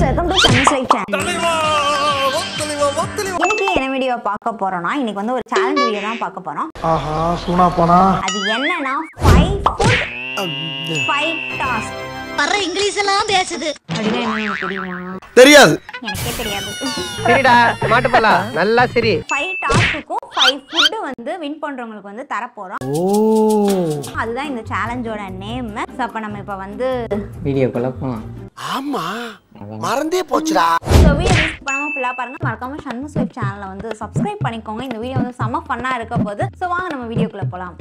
Welcome to Sun's Life channel இன்னைக்கு என்ன video பார்க்க போறோம்னா இன்னைக்கு வந்து ஒரு சேலஞ்ச் வீடியோ தான் பார்க்க போறோம் ஆஹா சூனா போனா அது என்னன்னா ஃபைவ் ஃபுட் ஃபைவ் டாஸ்க் வர்ற இங்கிலீஷ் எல்லாம் பேசுது அப்படின்னா என்ன எனக்கு தெரியுமா தெரியாது எனக்கே தெரியாது சரிடா மாட்டுப்பலா நல்லா சரி ஃபைவ் டாஸ்க்குக்கும் ஃபைவ் ஃபுட்டு வந்து வின் பண்றவங்களுக்கு வந்து தர போறோம் ஓ அதுதான் இந்த சேலஞ்சோட நேம் ஸோ அப்போ நம்ம இப்போ வந்து வீடியோக்குள்ள போலாம் ஆமா மறந்தே போச்சுடா ஸோ வீடியோ மிஸ் பண்ணாம ஃபுல்லாக பாருங்க மறக்காம சண்மு ஸ்வைப் சேனலை வந்து சப்ஸ்கிரைப் பண்ணிக்கோங்க இந்த வீடியோ வந்து செம்ம ஃபன்னாக இருக்க போது ஸோ வாங்க நம்ம வீடியோக்குள்ள போகலாம்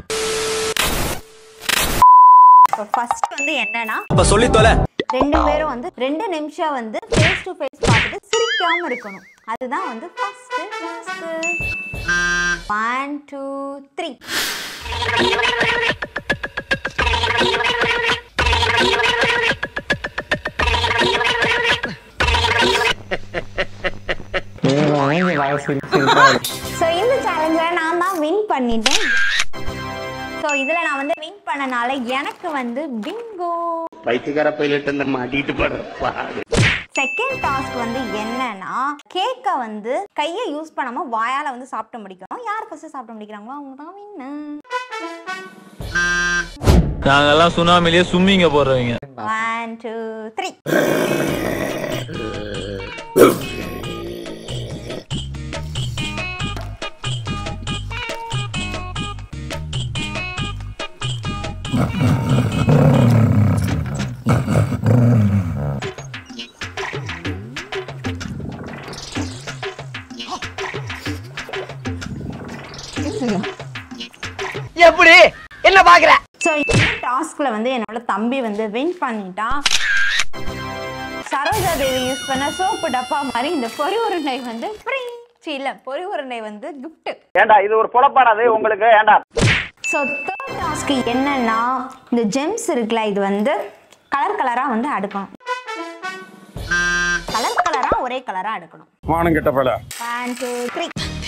ஸோ ஃபர்ஸ்ட் வந்து என்னன்னா அப்ப சொல்லி தொலை ரெண்டு பேரும் வந்து ரெண்டு நிமிஷம் வந்து ஃபேஸ் டு ஃபேஸ் பார்த்துட்டு சிரிக்காம இருக்கணும் அதுதான் வந்து first task one two three so இந்த சேலஞ்சில் நான் தான் வின் பண்ணிட்டேன் ஸோ இதில் நான் வந்து வின் பண்ணனால எனக்கு வந்து பிங்கோ பைத்தியக்கார பைலட் அந்த மாட்டிட்டு படுற பாடு செகண்ட் டாஸ்க் வந்து என்னன்னா கேக்கை வந்து கையை யூஸ் பண்ணாம வாயால வந்து சாப்பிட்டு முடிக்கணும் யார் ஃபர்ஸ்ட் சாப்பிட்டு முடிக்கிறாங்களோ அவங்க தான் வின்னு நாங்கெல்லாம் சுனாமிலேயே சும்மிங்க போடுறவங்க ஒன் டூ த்ரீ எப்படி என்ன பாக்குற ஸோ இந்த டாஸ்க்ல வந்து என்னோட தம்பி வந்து வின் பண்ணிட்டான் சரோஜா தேவி யூஸ் பண்ண சோப்பு டப்பா மாதிரி இந்த பொரி உருண்டை வந்து ஃப்ரீ இல்ல பொரி உருண்டை வந்து கிஃப்ட் ஏண்டா இது ஒரு பொழப்பாடாது உங்களுக்கு ஏண்டா ஸோ தேர்ட் டாஸ்க் என்னன்னா இந்த ஜெம்ஸ் இருக்குல்ல இது வந்து கலர் கலரா வந்து அடுக்கணும் கலர் கலரா ஒரே கலரா அடுக்கணும் மானம் கெட்ட பல ஒன் டூ த்ரீ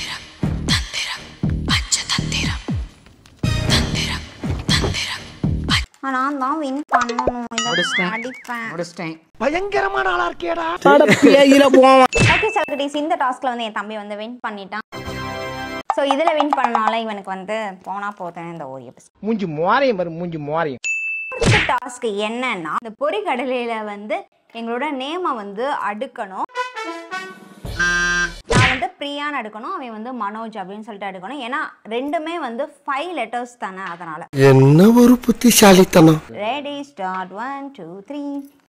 நான் தான் வின் பண்ணணும் இதை நான் அடிப்பேன் முடிச்சிட்டேன் பயங்கரமான ஆளா இருக்கேடா ஓகே சல்கடீஸ் இந்த டாஸ்க்ல வந்து என் தம்பி வந்து வின் பண்ணிட்டான் ஸோ இதில் வின் பண்ணனால இவனுக்கு வந்து போனா போதும் இந்த ஒரு எபிசோட் மூஞ்சி மோரையும் பாரு மூஞ்சி மோரையும் அடுத்த டாஸ்க் என்னன்னா இந்த பொறிகடலையில வந்து எங்களோட நேமை வந்து அடுக்கணும் நான் வந்து பிரியான்னு அடுக்கணும் அவன் வந்து மனோஜ் அப்படின்னு சொல்லிட்டு அடுக்கணும் ஏன்னா ரெண்டுமே வந்து ஃபைவ் லெட்டர்ஸ் தானே அதனால என்ன ஒரு புத்திசாலித்தனம் ready start one two three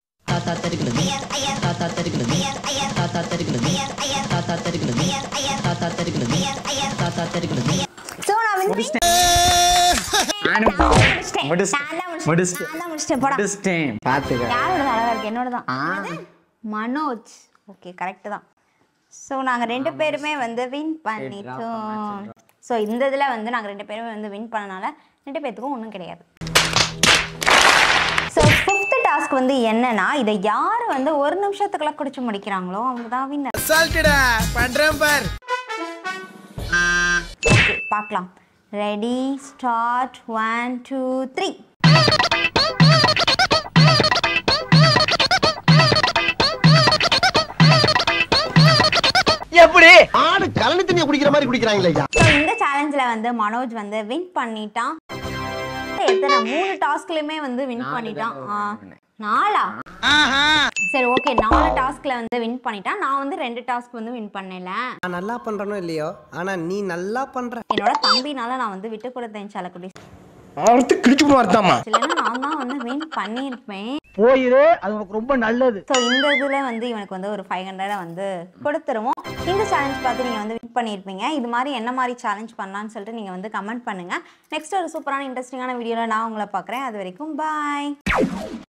so நான் வந்து நான் முடிச்சிட்டேன். நான் தான் முடிச்சிட்டேன். நான் தான் முடிச்சிட்டேன். போடா. முடிச்சிட்டேன் பாத்துக்க யாரோட அழகா இருக்கு என்னோட தான் மனோஜ் ஓகே கரெக்ட் தான் ஸோ நாங்கள் ரெண்டு பேருமே வந்து வின் பண்ணிட்டோம் ஸோ இந்த இதில் வந்து நாங்கள் ரெண்டு பேருமே வந்து வின் பண்ணனால ரெண்டு பேர்த்துக்கும் ஒன்றும் கிடையாது ஸோ ஃபிஃப்த் டாஸ்க் வந்து என்னன்னா இதை யார் வந்து ஒரு நிமிஷத்துக்குள்ள குடிச்சு முடிக்கிறாங்களோ அவங்க தான் வின்னர் சால்ட்டடா பண்றேன் பார் ஓகே பார்க்கலாம் ready start one two three எப்படி ஆடு கலனி தண்ணியை குடிக்கிற மாதிரி குடிக்கிறாங்களே ஐயா ஸோ இந்த சேலஞ்சில் வந்து மனோஜ் வந்து வின் பண்ணிட்டான் எத்தனை மூணு டாஸ்க்லயுமே வந்து வின் பண்ணிட்டான் ஆ, நாலா சரி ஓகே நாலு டாஸ்க்ல வந்து வின் பண்ணிட்டான் நான் வந்து ரெண்டு டாஸ்க் வந்து வின் பண்ணல நான் நல்லா பண்றனோ இல்லையோ ஆனா நீ நல்லா பண்ற என்னோட தம்பினால நான் வந்து விட்டு கொடுத்தேன் சலக்குடி அவர்த்து கிழிச்சு விடுவார்த்தாமா இல்லைன்னா நான் தான் வந்து வின் பண்ணியிருப்பேன் போயிரு அது உனக்கு ரொம்ப நல்லது ஸோ இந்த இதில் வந்து இவனுக்கு வந்து ஒரு ஃபைவ் ஹண்ட்ரடை வந்து கொடுத்துருவோம் இந்த சேலஞ்ச் பார்த்து நீங்கள் வந்து வின் பண்ணியிருப்பீங்க இது மாதிரி என்ன மாதிரி சேலஞ்ச் பண்ணலான்னு சொல்லிட்டு நீங்கள் வந்து கமெண்ட் பண்ணுங்கள் நெக்ஸ்ட் ஒரு சூப்பரான இன்ட்ரெஸ்டிங்கான வீடியோவில் நான் உங்களை பார்க்குறேன் அது வரைக்கும் பாய்